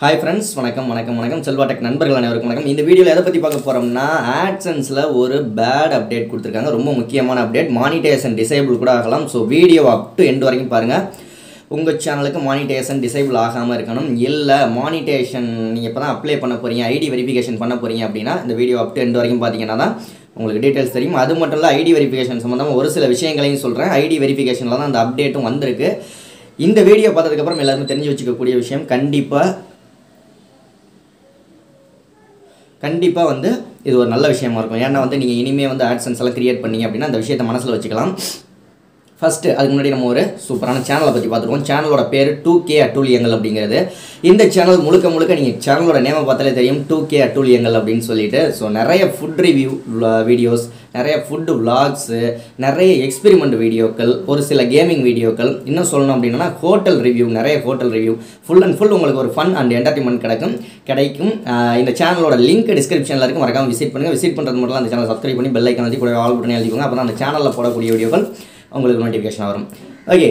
hi friends வணக்கம் வணக்கம் வணக்கம் செல்வா டெக் நண்பர்கள் அனைவருக்கும் வணக்கம் இந்த வீடியோவில் எதை பற்றி பார்க்க போகிறோம்னா ஆட்சன்ஸில் ஒரு பேட் அப்டேட் கொடுத்துருக்காங்க ரொம்ப முக்கியமான அப்டேட் மானிட்டேஷன் டிசேபிள் கூட ஆகலாம் so video up to end வரைக்கும் பாருங்கள் உங்கள் சேனலுக்கு மானிட்டேஷன் டிசேபிள் ஆகாமல் இருக்கணும் இல்லை மானிட்டேஷன் நீங்கள் இப்போ தான் அப்ளை பண்ண போகிறீங்க ஐடி வெரிஃபிகேஷன் பண்ண போகிறீங்க அப்படின்னா இந்த வீடியோ அப் டு எண்ட் வரைக்கும் பார்த்தீங்கன்னா தான் உங்களுக்கு டீட்டெயில்ஸ் தெரியும் அது மட்டும் இல்லை ஐடி வெரிஃபிகேஷன் சம்மந்தமாக ஒரு சில விஷயங்களையும் சொல்கிறேன் ஐடி வெரிஃபிகேஷனில் தான் அந்த அப்டேட்டும் வந்திருக்கு இந்த வீடியோ பார்த்ததுக்கப்புறம் எல்லாருமே தெரிஞ்சு வச்சுக்கக்கூடிய விஷயம் கண்டிப்பாக கண்டிப்பாக வந்து இது ஒரு நல்ல விஷயமா இருக்கும் ஏன்னா வந்து நீங்கள் இனிமேல் வந்து ஆட்சன்ஸ் எல்லாம் கிரியேட் பண்ணீங்க அப்படின்னா அந்த விஷயத்தை மனசில் வச்சுக்கலாம் ஃபஸ்ட்டு அதுக்கு முன்னாடி நம்ம ஒரு சூப்பரான சேனலை பற்றி பார்த்துருவோம் சேனலோட பேர் டூ கே அட்டூழியங்கள் அப்படிங்கிறது இந்த சேனல் முழுக்க முழுக்க நீங்கள் சேனலோட நேமை பார்த்தாலே தெரியும் டூ கே அட்டூழியங்கள் அப்படின்னு சொல்லிட்டு ஸோ நிறைய ஃபுட் ரிவ்யூ வீடியோஸ் நிறைய ஃபுட்டு விலாக்ஸு நிறைய எக்ஸ்பெரிமெண்ட் வீடியோக்கள் ஒரு சில கேமிங் வீடியோக்கள் இன்னும் சொல்லணும் அப்படின்னா ஹோட்டல் ரிவ்யூ நிறைய hotel review full and full உங்களுக்கு ஒரு ஃபன் அண்ட் என்டர்டைன்மெண்ட் கிடைக்கும் கிடைக்கும் ஆஹ் இந்த சேனலோட லிங்க் டிஸ்கிரிப்ஷனில் இருக்கும் மறக்காம விசிட் பண்ணுங்கள் விசிட் பண்ணுறது மட்டும் இல்ல, அந்த சேனல் சப்ஸ்கிரைப் பண்ணி பெல் ஐக்கன் வந்து கூட ஆல் பண்ணி எழுதிக்கோங்க அப்போ அந்த சேனலில் போடக்கூடிய வீடியோக்கள் உங்களுக்கு நோட்டிஃபிகேஷன் வரும் ஓகே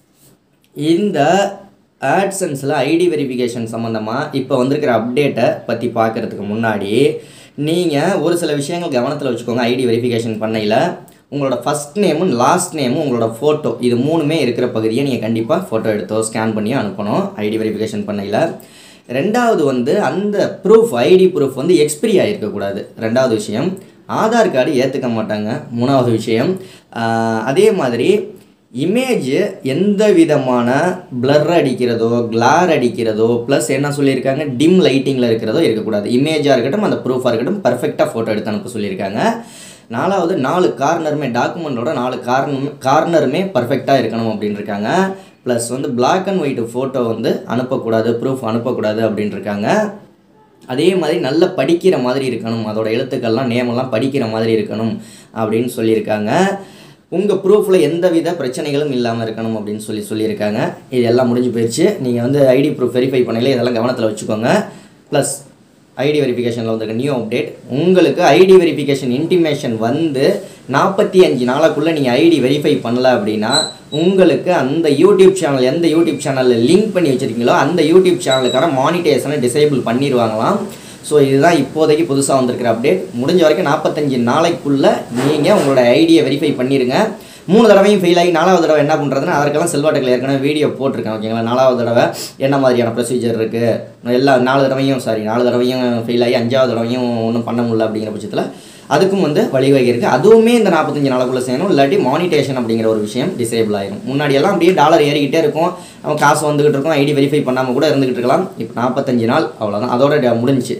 இந்த ஆட்சன்ஸில் ஐடி வெரிஃபிகேஷன் சம்மந்தமாக இப்போ வந்திருக்கிற அப்டேட்டை பற்றி பார்க்குறதுக்கு முன்னாடி நீங்கள் ஒரு சில விஷயங்கள் கவனத்தில் வச்சுக்கோங்க ஐடி வெரிஃபிகேஷன் பண்ணையில் உங்களோட ஃபஸ்ட் நேமும் லாஸ்ட் நேமும் உங்களோட ஃபோட்டோ இது மூணுமே இருக்கிற பகுதியை நீங்கள் கண்டிப்பாக ஃபோட்டோ எடுத்தோ ஸ்கேன் பண்ணியோ அனுப்பணும் ஐடி வெரிஃபிகேஷன் பண்ணையில் ரெண்டாவது வந்து அந்த ப்ரூஃப் ஐடி ப்ரூஃப் வந்து எக்ஸ்பிரி ஆகிருக்கக்கூடாது ரெண்டாவது விஷயம் ஆதார் கார்டு ஏற்றுக்க மாட்டாங்க மூணாவது விஷயம் ஆஹ் அதே மாதிரி இமேஜ் எந்த விதமான blur அடிக்கிறதோ கிளார் அடிக்கிறதோ ப்ளஸ் என்ன சொல்லியிருக்காங்க டிம் லைட்டிங்கில் இருக்கிறதோ இருக்கக்கூடாது இமேஜாக இருக்கட்டும் அந்த ப்ரூஃபாக இருக்கட்டும் பர்ஃபெக்டாக ஃபோட்டோ எடுத்து அனுப்ப சொல்லியிருக்காங்க நாலாவது நாலு கார்னருமே டாக்குமெண்ட்டோட நாலு கார்னர் கார்னருமே பர்ஃபெக்டாக இருக்கணும் அப்படின்னு இருக்காங்க ப்ளஸ் வந்து Black அண்ட் ஒயிட் ஃபோட்டோ வந்து அனுப்பக்கூடாது ப்ரூஃப் அனுப்பக்கூடாது அப்படின்னு இருக்காங்க அதே மாதிரி நல்ல படிக்கிற மாதிரி இருக்கணும் அதோட எழுத்துக்கள்லாம் நேமெல்லாம் படிக்கிற மாதிரி இருக்கணும் அப்படின்னு சொல்லியிருக்காங்க உங்கள் ப்ரூஃபில் எந்தவித பிரச்சனைகளும் இல்லாமல் இருக்கணும் அப்படின்னு சொல்லி சொல்லியிருக்காங்க இது எல்லாம் முடிஞ்சு போயிடுச்சு நீங்கள் வந்து ஐடி ப்ரூஃப் வெரிஃபை பண்ணல இதெல்லாம் கவனத்தில் வச்சுக்கோங்க ப்ளஸ் ஐடி வெரிஃபிகேஷனில் வந்திருக்க நியூ அப்டேட் உங்களுக்கு ஐடி வெரிஃபிகேஷன் இன்டிமேஷன் வந்து நாற்பத்தி அஞ்சு நாளைக்குள்ளே நீங்கள் ஐடி வெரிஃபை பண்ணல அப்படின்னா உங்களுக்கு அந்த யூடியூப் சேனல் எந்த யூடியூப் சேனலில் லிங்க் பண்ணி வச்சுருக்கீங்களோ அந்த யூடியூப் சேனலுக்கான மானிட்டேஷனை டிசேபிள் பண்ணிடுவாங்களாம் ஸோ இதுதான் இப்போதைக்கு புதுசாக வந்திருக்கிற அப்டேட் முடிஞ்ச வரைக்கும் நாற்பத்தஞ்சு நாளைக்குள்ளே நீங்கள் உங்களோட ஐடியை வெரிஃபை பண்ணிடுங்க மூணு தடவையும் ஃபெயில் ஆகி நாலாவது தடவை என்ன பண்ணுறதுன்னா அதற்கெல்லாம் செல்வாட்டுகள் ஏற்கனவே வீடியோ போட்டிருக்கேன் ஓகேங்களா நாலாவது தடவை என்ன மாதிரியான ப்ரொசீஜர் இருக்குது எல்லா நாலு தடவையும் சாரி நாலு தடவையும் ஃபெயில் ஆகி அஞ்சாவது தடவையும் ஒன்றும் பண்ண முடியல அப்படிங்கிற பட்சத்தில் அதுக்கும் வந்து வழிவகை இருக்குது அதுவுமே இந்த நாற்பத்தஞ்சு நாளுக்குள்ளே செய்யணும் இல்லாட்டி மானிட்டேஷன் அப்படிங்கிற ஒரு விஷயம் டிசேபிள் ஆயிரும் முன்னாடி எல்லாம் அப்படியே டாலர் ஏறிக்கிட்டே இருக்கும் அவன் காசு வந்துகிட்டு இருக்கும் ஐடி வெரிஃபை பண்ணாமல் கூட இருந்துகிட்டு இருக்கலாம் இப்போ நாற்பத்தஞ்சு நாள் அவ்வளோதான் அதோட ட- முடிஞ்சுச்சு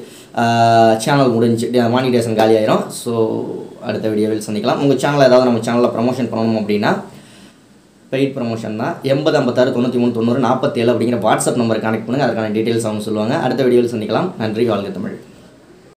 சேனல் முடிஞ்சு மானிட்டேஷன் காலி ஆயிரும் ஸோ அடுத்த வீடியோவில் சந்திக்கலாம் உங்கள் சேனலை ஏதாவது நம்ம சேனலில் ப்ரமோஷன் பண்ணணும் அப்படின்னா பெய்ட் ப்ரமோஷன் தான் எண்பது ஐம்பத்தாறு தொண்ணூற்றி மூணு தொண்ணூறு நாற்பத்தேழு அப்படிங்கிற வாட்ஸ்அப் நம்பர் கனெக்ட் பண்ணுங்கள் அதுக்கான டீட்டெயில்ஸ் அவங்க சொல்லுவாங்க அடுத்த வீடியோவில் சந்திக்கலாம் நன்றி வாழ்க தமிழ்